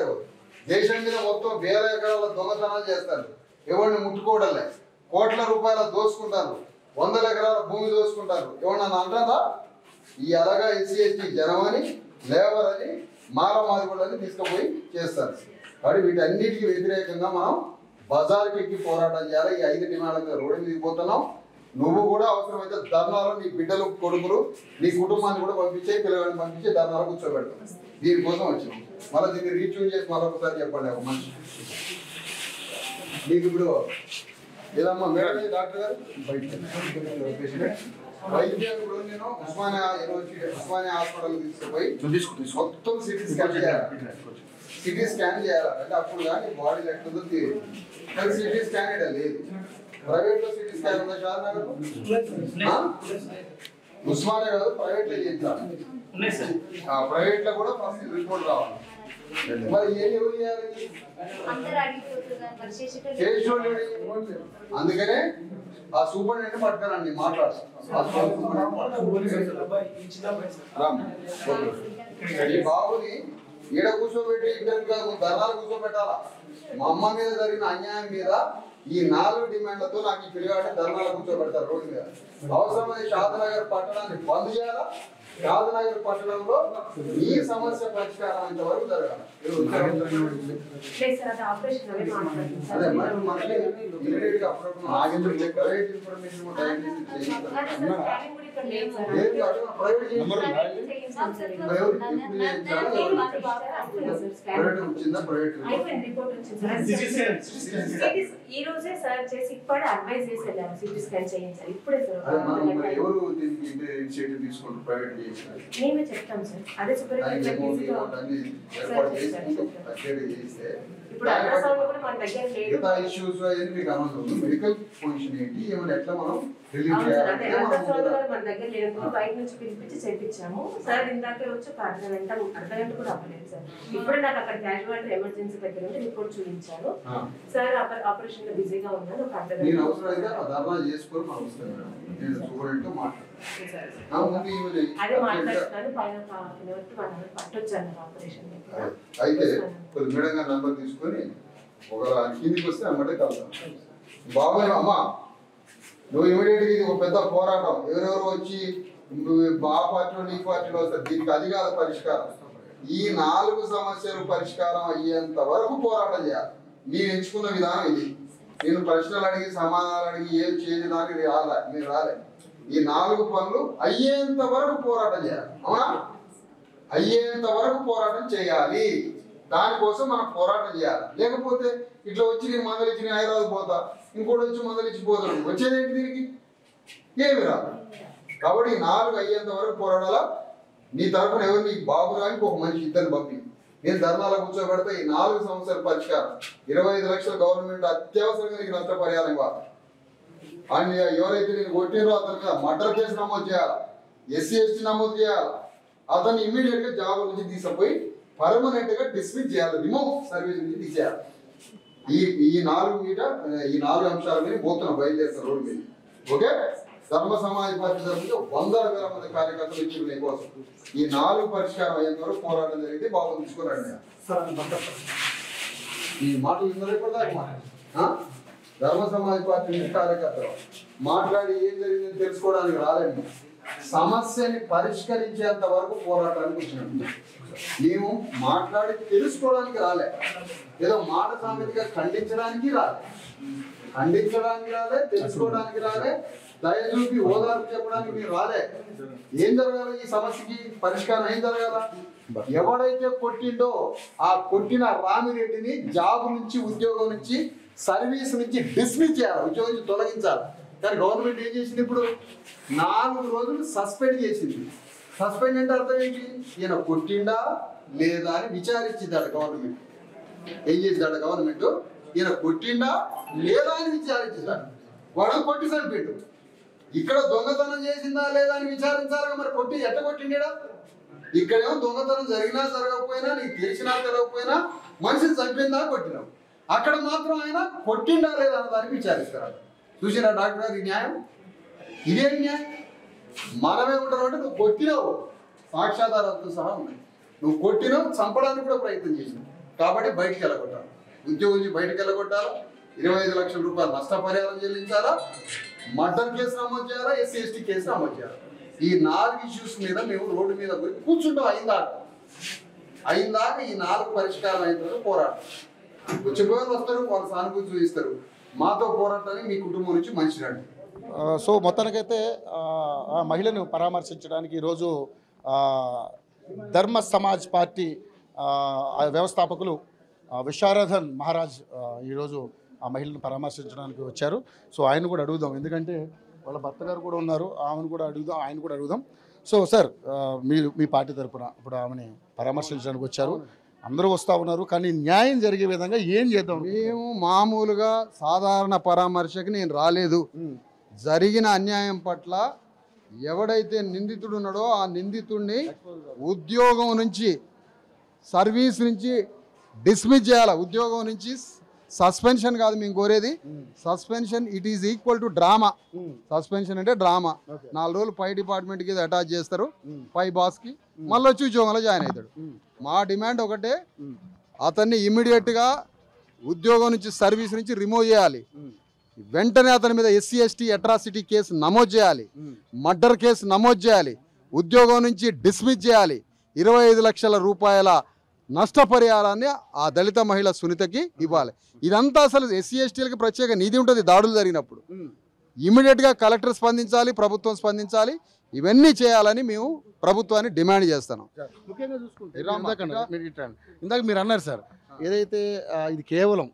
జరగవు దేశం మీద మొత్తం వేల ఎకరాల దొంగతనాలు చేస్తారు ఎవరిని ముట్టుకోవడంలే కోట్ల రూపాయల దోసుకుంటారు వందల ఎకరాల భూమి దోసుకుంటారు ఎవరన్నా అంటారా ఈ అలాగా ఎస్సీ ఎస్టీ జనమని లేబర్ అని మాల మాదిగోళ్ళని తీసుకుపోయి చేస్తారు కాబట్టి వీటన్నిటికీ వ్యతిరేకంగా మనం బజార్కి ఎక్కి పోరాటం చేయాలి ఈ ఐదు డిమాండ్ల మీద రోడ్డు మీదకి పోతున్నాం నువ్వు కూడా అవసరమైతే ధర్నాలు నీ బిడ్డలు కొడుకులు నీ కుటుంబాన్ని కూడా పంపించే పిల్లగాడిని పంపించి ధర్నాలు కూర్చోబెడతాం దీనికోసం వచ్చినాం మళ్ళీ దీన్ని రీట్యూన్ చేసి మరొకసారి చెప్పండి ఒక మనిషి నీకు ఇప్పుడు ఏదమ్మా మేడం ఏ డాక్టర్ గారు వైద్యం ఇప్పుడు నేను ఉస్మానియా యూనివర్సిటీ ఉస్మానియా హాస్పిటల్ తీసుకుపోయి మొత్తం సిటీ స్కాన్ చేయాలి సిటీ స్కాన్ చేయాలి అంటే అప్పుడు కానీ బాడీ ఎట్లుందో తెలియదు కానీ సిటీ స్కాన్ ఇక్కడ లేదు ప్రైవేట్ లో సిటీ స్కాన్ ఉందా షాద్నగర్ ఉస్మానియా కాదు ప్రైవేట్ లో చేయించాలి ఉన్నాయి సార్ ప్రైవేట్ లో కూడా ఫస్ట్ రిపోర్ట్ రావాలి మరి ఏం ఎవరు చేయాలి అందరూ అడిగిపోతున్నారు మరి చేసేటోళ్ళు చేసేటోళ్ళు ఎవరు? అందుకనే ఆ సూపరింటెండెంట్ పట్టుకురండి మాట్లాడు రామ్. ఈ బాబుని ఈడ కూర్చోబెట్టి ఇంటర్వ్యూ కాదు ధర్నాలు కూర్చోబెట్టాలా మా అమ్మ మీద జరిగిన అన్యాయం మీద ఈ నాలుగు డిమాండ్లతో నాకు ఈ పిల్లగాడి ధర్నాలు కూర్చోబెడతారు రోడ్డు మీద అవసరమైన షాదనగర్ పట్టణాన్ని బంద్ చేయాలా షాదనగర్ పట్టణంలో ఈ సమస్య పరిష్కారం అయ్యేంత వరకు జరగాలి ఇది ఉత్తరాంధ్ర లేదు సార్ అది ఆపరేషన్ అవే మాట్లాడుతుంది అదే సార్ మరి మనకి immediate గా అప్పుడప్పుడు నాగేంద్ర చెక్ ప్రైవేట్ ఇన్ఫర్మేషన్ కూడా దయచేసి చేయించాలి. అదే సార్ స్కానింగ్ కూడా ఇక్కడ లేదు సార్ లేదు కాదు, ప్రైవేట్ చేయించాలి. చేయించాలి సార్ మరి ఎవరు ఇప్పుడు చేయించాలా? నేను మాకు బాగా అయిపోయింది సార్ స్కానింగ్ ప్రైవేట్ వచ్చిందా ప్రైవేట్ అయిపోయింది రిపోర్ట్ వచ్చింది సార్ సిటీ స్కాన్ సిటీ ఈ రోజే సార్ చేసి ఇప్పుడే అడ్వైస్ చేసి వెళ్ళాము సిటీ స్కాన్ చేయించాలి ఇప్పుడే సార్ అదే ఒక మనం గంట మరి అయింది. ఎవరు దీనికి ఇనిషియేటివ్ తీసుకుంటారు ప్రైవేట్ చేయించాలి మేమే చెప్తాం సార్ అదే దానికి సూపరింటెండెంట్ అమౌంట్ ఈజీగా ఇమౌంట్ అన్ని ఏర్పాటు చేసుకుంటూ అక్కడ చేస్తే ఇప్పుడు అల్ట్రాసౌండ్ కూడా మన దగ్గర లేదు మిగతా ఇష్యూస్ అయ్యి మీకు అనవసరం మెడికల్ పొజిషన్ ఏంటి ఏమైనా ఎట్లా మనం రిలీవ్ అవును సార్ అదే చేయాలి అల్ట్రాసౌండ్ కూడా మన దగ్గర లేదు బయట నుంచి పిలిపించి చేయించాము సార్ ఇందాకే వచ్చి ఒక అర్ధ గంట అర్ధ గంట కూడా అవ్వలేదు సార్ ఇప్పుడు నాకు అక్కడ క్యాజువాలిటీ ఎమర్జెన్సీ దగ్గర ఉంటే రిపోర్ట్ చూపించాను సార్ ఆపరేషన్ లో బిజీగా ఉన్నాను ఒక అర్ధ నేను గంట అవసరం అయితే ఆ ధర్నా చేసుకొని మనం వస్తాను మేడం నేను సూపరింటెండెంట్ మాట్లాడతాను సార్ ఆ, ముందు ఈమె అదే మాట్లాడుతున్నాను పైన కిలోమీటర్ వన్ అవర్ పట్టొచ్చు అన్నారు ఆపరేషన్ దగ్గర అయితే కొద్ది మేడం గారి నంబర్ తీసుకొని ఒక కిందికి వస్తే అమ్మటే కలుద్దాం బాబాయ్ అమ్మా నువ్వు ఇమీడియట్ ఇది ఒక పెద్ద పోరాటం ఎవరెవరు వచ్చి నువ్వు ఆ పార్టీలో నీ పార్టీలో వస్తారు దీనికి అది కాదు పరిష్కారం ఈ నాలుగు సమస్యలు పరిష్కారం అయ్యేంత వరకు పోరాటం చేయాలి మీరు ఎంచుకున్న విధానం ఇది నేను ప్రశ్నలు అడిగి సమాధానాలు అడిగి ఏం చేయడానికి రాలే మీరు రాలే ఈ నాలుగు పనులు అయ్యేంత వరకు పోరాటం చేయాలి అవునా అయ్యేంత వరకు పోరాటం చేయాలి దానికోసం మనం పోరాటం చేయాలి లేకపోతే ఇట్లా వచ్చి నేను మందలిచ్చి నేను హైదరాబాద్ పోతా ఇంకోటి వచ్చి మందలిచ్చి పోతాడు వచ్చేదేంటి దీనికి ఏమి రాదు కాబట్టి ఈ నాలుగు అయ్యేంత వరకు పోరాడాలా నీ తరఫున ఎవరు నీ బాబు రానికి ఒక మనిషి ఇద్దరిని పంపి నేను ధర్నాలో కూర్చోబెడితే ఈ నాలుగు సమస్యల పరిష్కారం ఇరవై ఐదు లక్షల గవర్నమెంట్ అత్యవసరంగా నీకు నష్టపరిహారం ఇవ్వాలి అని ఎవరైతే నేను కొట్టినో అతని మీద మర్డర్ కేసు నమోదు చేయాలి ఎస్సీ ఎస్టీ నమోదు చేయాలి అతన్ని ఇమ్మీడియట్ గా జాబ్ నుంచి తీసుకుపోయి పర్మనెంట్ గా డిస్మిస్ చేయాలి రిమూవ్ సర్వీస్ నుంచి తీసేయాలి ఈ ఈ నాలుగు మీద ఈ నాలుగు అంశాల మీద పోతున్న బయలుదేరుతారు రోడ్డు మీద ఓకే ధర్మ సమాజ్ పార్టీ తరఫున వందల వేల మంది కార్యకర్తలు ఇచ్చిన మీకోసం ఈ నాలుగు పరిష్కారం అయ్యేంత వరకు పోరాటం జరిగితే బాబు తీసుకురండి ఈ మాటలు విన్నదే కూడా దాకా మాట. ఆ? ధర్మ సమాజ్ పార్టీ నుంచి కార్యకర్తలు మాట్లాడి ఏం జరిగిందని తెలుసుకోవడానికి రాలేదు సమస్యని పరిష్కరించేంత వరకు పోరాటానికి వచ్చినాం మేము మాట్లాడి తెలుసుకోవడానికి రాలే ఏదో మాట సామెతగా ఖండించడానికి రాలే ఖండించడానికి రాలే తెలుసుకోవడానికి రాలే దయచూపి ఓదార్పు చెప్పడానికి మీరు రాలే ఏం జరగాలి ఈ సమస్యకి పరిష్కారం ఏం జరగాల ఎవడైతే కొట్టిండో ఆ కొట్టిన రామిరెడ్డిని జాబ్ నుంచి ఉద్యోగం నుంచి సర్వీస్ నుంచి డిస్మిస్ చేయాలి ఉద్యోగం నుంచి తొలగించాలి కానీ గవర్నమెంట్ ఏం చేసింది ఇప్పుడు నాలుగు రోజులు సస్పెండ్ చేసింది సస్పెండ్ అంటే అర్థం ఏంటి ఈయన కొట్టిండా లేదా అని విచారించిందాడు గవర్నమెంట్ ఏం చేసిందాడు గవర్నమెంట్ ఈయన కొట్టిండా లేదా అని విచారించిందాడు వాడు కొట్టి చనిపోయిండు ఇక్కడ దొంగతనం చేసిందా లేదా అని విచారించాలి మరి కొట్టి ఎట్ట కొట్టిండా ఇక్కడేమో దొంగతనం జరిగినా జరగకపోయినా నీకు తెలిసినా తెలియకపోయినా మనిషిని చంపిందా కొట్టినావు అక్కడ మాత్రం ఆయన కొట్టిండా లేదా అన్న దానికి విచారిస్తారు చూసినా డాక్టర్ గారు ఈ న్యాయం ఇదేం న్యాయం మనమే ఉంటారు అంటే నువ్వు కొట్టినావు సాక్ష్యాధారాలతో సహా ఉన్నాయి నువ్వు కొట్టినావు చంపడానికి కూడా ప్రయత్నం చేసినావు కాబట్టి బయటికి వెళ్ళగొట్టాలి ఉద్యోగం నుంచి బయటకు వెళ్ళగొట్టాలా ఇరవై ఐదు లక్షల రూపాయలు నష్టపరిహారం చెల్లించాలా మర్డర్ కేసు నమోదు చేయాలా ఎస్సీ ఎస్టీ కేసు నమోదు చేయాలా ఈ నాలుగు ఇష్యూస్ మీద మేము రోడ్డు మీద పోయి కూర్చుంటాం అయిందాక అయిందాక ఈ నాలుగు పరిష్కారం అయిన తర్వాత పోరాటం వచ్చిపోయిన వస్తారు వాళ్ళ సానుభూతి చూపిస్తారు మాతో పోరాటానికి మీ కుటుంబం నుంచి మంచి రండి ఆ, సో మొత్తానికైతే ఆ, ఆ మహిళను పరామర్శించడానికి ఈరోజు ఆ, ధర్మ సమాజ్ పార్టీ ఆ, ఆ వ్యవస్థాపకులు ఆ, విశారదన్ మహారాజ్ ఆ, ఈరోజు ఆ మహిళను పరామర్శించడానికి వచ్చారు సో ఆయన కూడా అడుగుదాం ఎందుకంటే వాళ్ళ భర్త గారు కూడా ఉన్నారు ఆమెను కూడా అడుగుదాం ఆయన కూడా అడుగుదాం సో సార్ ఆ, మీరు మీ పార్టీ తరపున ఇప్పుడు ఆమెని పరామర్శించడానికి వచ్చారు అందరూ వస్తూ ఉన్నారు కానీ న్యాయం జరిగే విధంగా ఏం చేద్దాం మేము మామూలుగా సాధారణ పరామర్శకి నేను రాలేదు ఉమ్, జరిగిన అన్యాయం పట్ల ఎవడైతే నిందితుడు ఉన్నాడో ఆ నిందితుడిని ఉద్యోగం నుంచి సర్వీస్ నుంచి డిస్మిస్ చేయాలి ఉద్యోగం నుంచి సస్పెన్షన్ కాదు మేము కోరేది suspension it is equal to drama um, suspension అంటే డ్రామా Okay. నాలుగు రోజులు పై డిపార్ట్మెంట్కి ఇది అటాచ్ చేస్తారు ఉమ్, పై బాస్కి మళ్ళీ వచ్చి ఉద్యోగంలో జాయిన్ అవుతాడు ఉమ్, మా డిమాండ్ ఒకటే ఉమ్, అతన్ని ఇమ్మీడియట్గా ఉద్యోగం నుంచి సర్వీస్ నుంచి రిమూవ్ చేయాలి ఉమ్, వెంటనే అతని మీద ఎస్సీ ఎస్టీ అట్రాసిటీ కేసు నమోదు చేయాలి ఉమ్. మర్డర్ కేసు నమోదు చేయాలి ఉద్యోగం నుంచి డిస్మిస్ చేయాలి ఇరవై ఐదు లక్షల రూపాయల నష్టపరిహారాన్ని ఆ దళిత మహిళ సునీతకి ఇవ్వాలి ఇదంతా అసలు ఎస్సీ ఎస్టీలకి ప్రత్యేక నిధి ఉంటుంది దాడులు జరిగినప్పుడు ఉమ్. ఇమీడియట్గా కలెక్టర్ స్పందించాలి ప్రభుత్వం స్పందించాలి ఇవన్నీ చేయాలని మేము ప్రభుత్వాన్ని డిమాండ్ చేస్తున్నాం ముఖ్యంగా చూసుకుంటే ఇరా అమ్మా, ఇందాక అన్నారు, ఇరా. మీరు ఇట్లా అన్నారు. ఇందాక మీరు అన్నారు సార్ ఏదైతే ఆ, ఇది కేవలం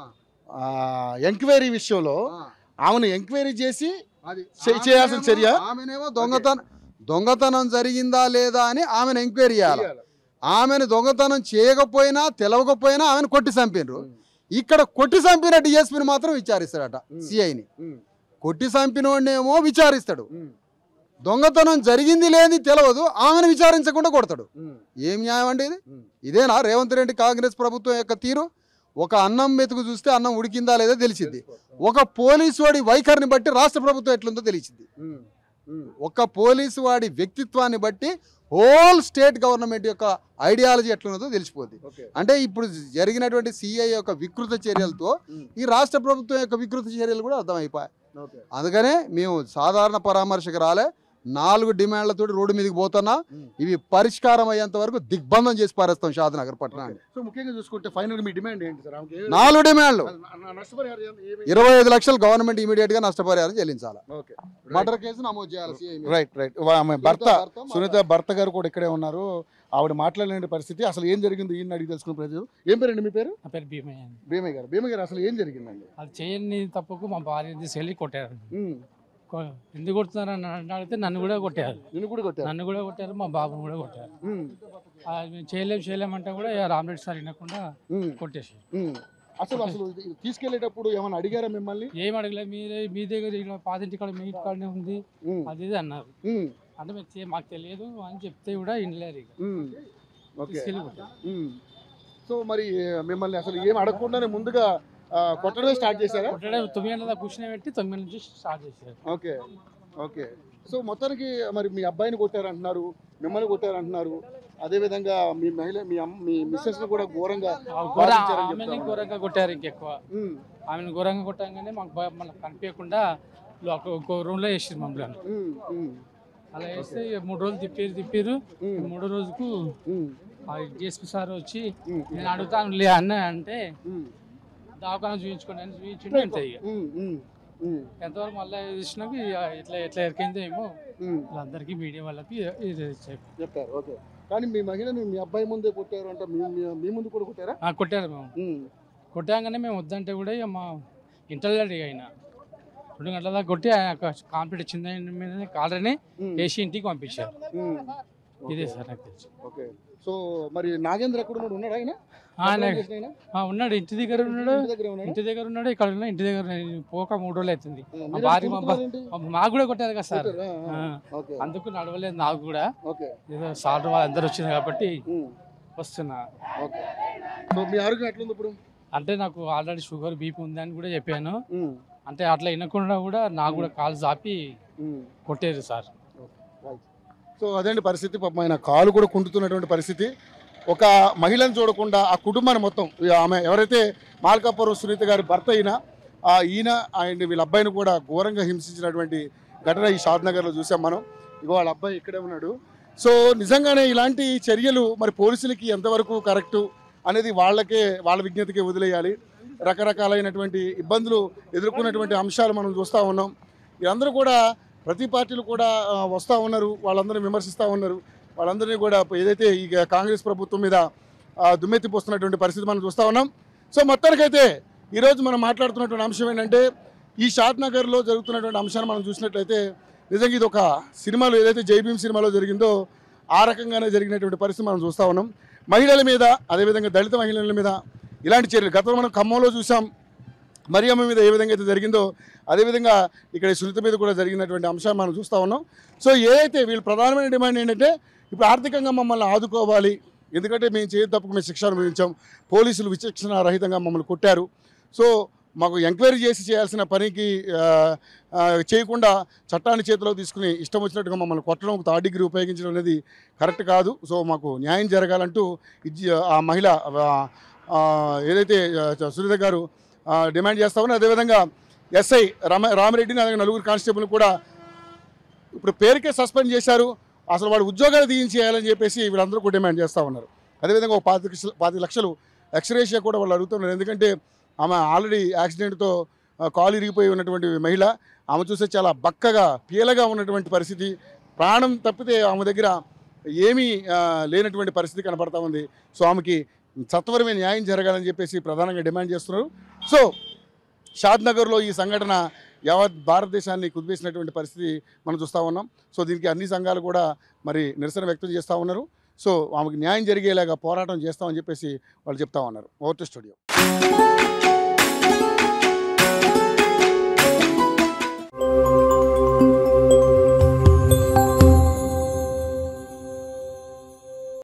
ఎంక్వైరీ విషయంలో ఆమెను ఎంక్వైరీ చేసి అది చే- చేయాల్సిన ఆమెనేమో- చర్య? ఆమెనేమో దొంగతనం దొంగతనం జరిగిందా లేదా అని ఆమెను ఎంక్వైరీ చేయాలి ఆమెను దొంగతనం చేయకపోయినా తెలవకపోయినా ఆమెను కొట్టి చంపినరు ఇక్కడ కొట్టి చంపిన డిఎస్పీని మాత్రం విచారిస్తాడట సిఐని ఉమ్, కొట్టి చంపినోడేమో విచారిస్తాడు ఉమ్, దొంగతనం జరిగింది లేని తెలియదు ఆమెను విచారించకుండా కొడతాడు ఉమ్, ఏం న్యాయం అండి ఇది ఉమ్. ఇదేనా రేవంత్ రెడ్డి కాంగ్రెస్ ప్రభుత్వం యొక్క తీరు ఒక అన్నం మెతుకు చూస్తే అన్నం ఉడికిందా లేదా తెలిసింది ఒక పోలీసు వాడి వైఖరిని బట్టి రాష్ట్ర ప్రభుత్వం ఎట్లుందో తెలిసింది ఉమ్, ఉమ్, ఒక పోలీసు వాడి వ్యక్తిత్వాన్ని బట్టి హోల్ స్టేట్ గవర్నమెంట్ యొక్క ఐడియాలజీ ఎట్లున్నదో తెలిసిపోద్ది ఓకే అంటే ఇప్పుడు జరిగినటువంటి సిఐ యొక్క వికృత చర్యలతో ఉమ్, ఈ రాష్ట్ర ప్రభుత్వం యొక్క వికృత చర్యలు కూడా అర్థమైపోయాయి ఓకే అందుకనే మేము సాధారణ పరామర్శకు రాలే నాలుగు డిమాండ్లతో రోడ్డు మీదకి పోతున్నా ఉమ్. ఇవి పరిష్కారం అయ్యేంత వరకు దిగ్బంధం చేసి పారేస్తాం షాద్నగర్ పట్టణాన్ని సో ముఖ్యంగా చూసుకుంటే ఫైనల్ మీ డిమాండ్ ఏంటి సార్ ఆమెకి ఏ- నాలుగు డిమాండ్లు న- న- నష్టపరిహారం ఏమి- ఏమి- ఇరవై ఐదు లక్షలు గవర్నమెంట్ ఇమీడియట్ గా నష్టపరిహారం చెల్లించాలి ఓకే మర్డర్ కేసు నమోదు చేయాలి CI మీద. రైట్ రైట్ ఆమె భర్త సునీత భర్త, సునీత భర్త గారు కూడా ఇక్కడే ఉన్నారు ఆవిడ మాట్లాడలేని పరిస్థితి అసలు ఏం జరిగింది ఈయన అడిగి తెలుసుకునే ప్రజలు ఏం పేరండి మీ పేరు నా పేరు భీమయ్య అండి భీమయ్య గారు భీమయ్య గారు అసలు ఏం జరిగిందండి అది చేయని తప్పుకు మా భార్య తీసుకెళ్ళి కొట్టారు ఉమ్, కొ- ఎందుకు కొడుతున్నారు అని అడిగితే నన్ను కూడా కొట్టారు నిన్ను కూడా కొట్టారు నన్ను కూడా కొట్టారు మా బాబుని కూడా కొట్టారు ఉమ్, ఆ, మేము చేయలేం చేయలేమంటే కూడా ఇక రామరెడ్డి సార్ వినకుండా ఉమ్, కొట్టేసి ఉమ్. అసలు అసలు ఇది తీసుకెళ్లేటప్పుడు ఏమైనా అడిగారా మిమ్మల్ని ఏం అడగలేదు మీరే మీ దగ్గర ఇక్కడ పాతింటి కాడ మీ కాడనే ఉంది ఉమ్, అది ఇది అన్నారు ఉమ్, అంటే మేము చే- మాకు తెలియదు అని చెప్తే కూడా వినలేరు ఇక ఉమ్. ఓకే తీసుకెళ్ళి కొట్టారు ఉమ్. సో మరి మిమ్మల్ని అసలు ఏం అడగకుండానే ముందుగా ఆ, కొట్టడమే స్టార్ట్ చేశారా కొట్టడే తొమ్మిది గంటల దాకా కూర్చుని పెట్టి తొమ్మిది నుంచి స్టార్ట్ చేశారు ఓకే ఓకే సో మొత్తానికి మరి మీ అబ్బాయిని కొట్టారంటున్నారు మిమ్మల్ని కొట్టారంటున్నారు అదేవిధంగా మీ మహిళ మీ అమ్మ మీ మిస్సెస్ కూడా ఘోరంగా ఆ ఘోర బాధించారని ఆమెని చెప్తా ఘోరంగా కొట్టారు ఇంకెక్కువ ఉమ్, ఆమెను ఘోరంగా కొట్టంగానే మాకు భయం మనకు కనిపించకుండా ఒక ఇంకో రూమ్లో వేసారు మమ్మల్ని ఉమ్, ఉమ్, అలా వేస్తే ఇక మూడు రోజులు తిప్పారు తిప్పారు ఉమ్, మూడో రోజుకు ఉమ్, ఆ డిఎస్పీ సార్ వచ్చి ఉమ్, నేను అడుగుతాను లే అన్న అంటే ఉమ్, దవాఖాన చూపించుకోండి అని చూపించుంటే అంతే ఇక ఉమ్, ఉమ్, ఉమ్, ఎంతవరకు మళ్ళీ చూసినాక ఇక ఇట్లా ఎట్లా ఎరికైందో ఏమో ఉమ్. వాళ్ళందరికీ మీడియా వాళ్ళకి ఇది చెప్పి చెప్పారు ఓకే కానీ మీ మహిళని మీ అబ్బాయి ముందే కొట్టారు అంటే మీ మీ- మీ ముందు కూడా కొట్టారా ఆ, కొట్టారు మేము ఉమ్, కొట్టాగానే మేము వద్దంటే కూడా ఇక మా ఇంటర్లో అయినా రెండు గంటల దాకా కొట్టి కాంప్లీట్ వచ్చింది మీద కాలరని ఉమ్, వేసి ఇంటికి పంపించారు ఉమ్. ఇదే సార్ నాకు తెలుసు ఓకే సో మరి నాగేంద్ర ఎక్కడ ఉన్నాడు ఉన్నాడు ఆయన ఆయన సంతకం చేసిన ఆయన? ఆ, ఉన్నాడు ఇంటి దగ్గర ఉన్నాడు ఇంటి దగ్గరే ఉన్నాడా? ఇంటి దగ్గర ఉన్నాడు ఇక్కడ ఉన్నా ఇంటి దగ్గర నేను పోక మూడు రోజులు అవుతుంది ఆ, మా మీరేం భార్య మా బా- తిరుగుతున్నారేంటి? మాకు కూడా కొట్టారు కదా సార్ కొట్టారా? ఆ, ఆ, ఆ. ఓకే అందుకు నడవలేదు నాకు కూడా ఓకే ఏదో సార్ వాళ్ళందరూ వచ్చింది కాబట్టి ఉమ్, వస్తున్నా ఓకే సో మీ ఆరోగ్యం ఎట్లుంది ఇప్పుడు అంటే నాకు ఆల్రెడీ షుగర్ బీపీ ఉంది అని కూడా చెప్పాను ఉమ్, అంటే అట్లా వినకుండా కూడా నాకు కూడా కాలు చాపి ఉమ్. కొట్టేరు సార్ రైట్. సో అదేంటి పరిస్థితి పాపం ఆయన కాలు కూడా కుంటుతున్నటువంటి పరిస్థితి ఒక మహిళను చూడకుండా ఆ కుటుంబాన్ని మొత్తం ఈ ఆమె ఎవరైతే మాల్కాపురం సునీత గారి భర్త అయినా ఆ ఈయన ఆయన వీళ్ళ అబ్బాయిని కూడా ఘోరంగా హింసించినటువంటి ఘటన ఈ షాద్ నగర్లో చూసాం మనం ఇగో వాళ్ళ అబ్బాయి ఇక్కడే ఉన్నాడు సో నిజంగానే ఇలాంటి చర్యలు మరి పోలీసులకి ఎంతవరకు కరెక్టు అనేది వాళ్ళకే వాళ్ళ విజ్ఞతకే వదిలేయాలి రకరకాలైనటువంటి ఇబ్బందులు ఎదుర్కొన్నటువంటి అంశాలు మనం చూస్తూ ఉన్నాం వీరందరూ కూడా ప్రతి పార్టీలు కూడా ఆ, వస్తూ ఉన్నారు వాళ్ళందరూ విమర్శిస్తూ ఉన్నారు వాళ్ళందరినీ కూడా ఏదైతే ఈ కాంగ్రెస్ ప్రభుత్వం మీద ఆ, దుమ్మెత్తిపోస్తున్నటువంటి పరిస్థితి మనం చూస్తూ ఉన్నాం సో మొత్తానికైతే ఈరోజు మనం మాట్లాడుతున్నటువంటి అంశం ఏంటంటే ఈ షాద్ నగర్లో జరుగుతున్నటువంటి అంశాన్ని మనం చూసినట్లయితే నిజంగా ఇది ఒక సినిమాలో ఏదైతే జైభీం సినిమాలో జరిగిందో ఆ రకంగానే జరిగినటువంటి పరిస్థితి మనం చూస్తూ ఉన్నాం మహిళల మీద అదేవిధంగా దళిత మహిళల మీద ఇలాంటి చర్యలు గతంలో మనం ఖమ్మంలో చూసాం మరియమ్మ మీద ఏ విధంగా అయితే జరిగిందో అదేవిధంగా ఇక్కడ ఈ సునీత మీద కూడా జరిగినటువంటి అంశాన్ని మనం చూస్తూ ఉన్నాం సో ఏదైతే వీళ్ళు ప్రధానమైన డిమాండ్ ఏంటంటే ఇప్పుడు ఆర్థికంగా మమ్మల్ని ఆదుకోవాలి ఎందుకంటే మేము చేయ తప్పుకు మేము శిక్ష అనుభవించాం పోలీసులు విచక్షణ రహితంగా మమ్మల్ని కొట్టారు సో మాకు ఎంక్వైరీ చేసి చేయాల్సిన పనికి ఆ, ఆ, చేయకుండా చట్టాన్ని చేతిలో తీసుకుని ఇష్టం వచ్చినట్టుగా మమ్మల్ని కొట్టడం థర్డ్ డిగ్రీ ఉపయోగించడం అనేది కరెక్ట్ కాదు సో మాకు న్యాయం జరగాలంటూ ఇది ఆ మహిళ ఆ, ఆ, ఏదైతే ఆ, సునీత గారు ఆ, డిమాండ్ చేస్తా ఉన్నారు అదేవిధంగా ఎస్ఐ రామ రామరెడ్డిని అలాగే నలుగురు కానిస్టేబుల్ కూడా ఇప్పుడు పేరుకే సస్పెండ్ చేశారు అసలు వాడు ఉద్యోగాలు తీయించేయాలని చెప్పేసి వీళ్ళందరూ కూడా డిమాండ్ చేస్తూ ఉన్నారు అదేవిధంగా ఒక పాతి లక్షలు పాతి లక్షలు ఎక్స్రేషియా కూడా వాళ్ళు అడుగుతున్నారు ఎందుకంటే ఆమె ఆల్రెడీ యాక్సిడెంట్తో ఆ, కాలు ఇరిగిపోయి ఉన్నటువంటి మహిళ ఆమె చూస్తే చాలా బక్కగా పీలగా ఉన్నటువంటి పరిస్థితి ప్రాణం తప్పితే ఆమె దగ్గర ఏమీ ఆ, లేనటువంటి పరిస్థితి కనపడతా ఉంది సో ఆమెకి సత్వరమే న్యాయం జరగాలని చెప్పేసి ప్రధానంగా డిమాండ్ చేస్తున్నారు సో షాద్ నగర్లో ఈ సంఘటన యావత్ భారతదేశాన్ని కుదిపేసినటువంటి పరిస్థితి మనం చూస్తూ ఉన్నాం సో దీనికి అన్ని సంఘాలు కూడా మరి నిరసన వ్యక్తం చేస్తూ ఉన్నారు సో ఆమెకు న్యాయం జరిగేలాగా పోరాటం చేస్తామని చెప్పేసి వాళ్ళు చెప్తా ఉన్నారు ఓవర్ టు స్టూడియో